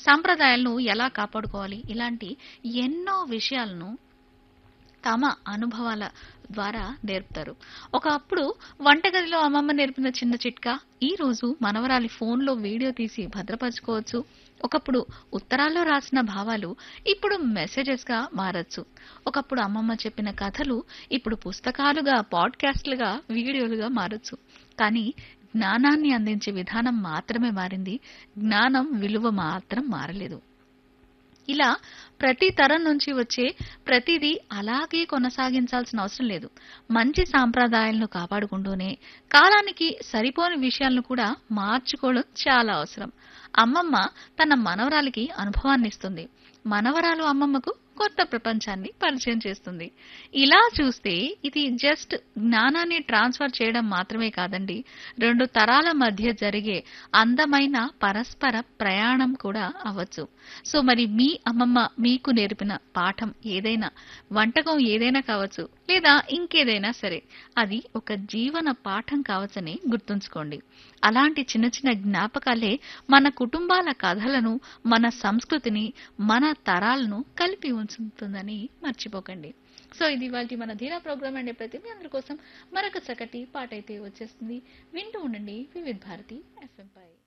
సాంప్రదాయాలను ఎలా కాపాడుకోవాలి ఇలాంటి ఎన్నో విషయాలను తమ అనుభవాల ద్వారా నేర్పుతారు ఒకప్పుడు వంటగదిలో అమ్మమ్మ నేర్పిన చిన్న చిట్కా ఈ రోజు మనవరాలి ఫోన్లో వీడియో తీసి భద్రపరచుకోవచ్చు ఒకప్పుడు ఉత్తరాల్లో రాసిన భావాలు ఇప్పుడు మెసేజెస్ గా మారచ్చు ఒకప్పుడు అమ్మమ్మ చెప్పిన కథలు ఇప్పుడు పుస్తకాలుగా పాడ్కాస్ట్లుగా వీడియోలుగా మారచ్చు కానీ జ్ఞానాన్ని అందించే విధానం మాత్రమే మారింది జ్ఞానం విలువ మాత్రం మారలేదు ఇలా ప్రతి తరం నుంచి వచ్చే ప్రతిదీ అలాగే కొనసాగించాల్సిన అవసరం లేదు మంచి సాంప్రదాయాలను కాపాడుకుంటూనే కాలానికి సరిపోని విషయాలను కూడా మార్చుకోవడం చాలా అవసరం అమ్మమ్మ తన మనవరాలికి అనుభవాన్ని ఇస్తుంది మనవరాలు అమ్మమ్మకు కొత్త ప్రపంచాన్ని పరిచయం చేస్తుంది ఇలా చూస్తే ఇది జస్ట్ జ్ఞానాన్ని ట్రాన్స్ఫర్ చేయడం మాత్రమే కాదండి రెండు తరాల మధ్య జరిగే అందమైన పరస్పర ప్రయాణం కూడా అవ్వచ్చు సో మరి మీ అమ్మమ్మ మీకు నేర్పిన పాఠం ఏదైనా వంటకం ఏదైనా కావచ్చు లేదా ఇంకేదైనా సరే అది ఒక జీవన పాఠం కావచ్చని గుర్తుంచుకోండి అలాంటి చిన్న చిన్న జ్ఞాపకాలే మన కుటుంబాల కథలను మన సంస్కృతిని మన తరాలను కలిపి ఉంచుతుందని మర్చిపోకండి సో ఇది ఇవాళ మన ధీరా ప్రోగ్రామ్ అండి ప్రతి మీ అందరి కోసం మరొక చక్కటి పాట అయితే వచ్చేస్తుంది వింటూ ఉండండి వివిధ్ భారతి ఎఫ్ఎం పై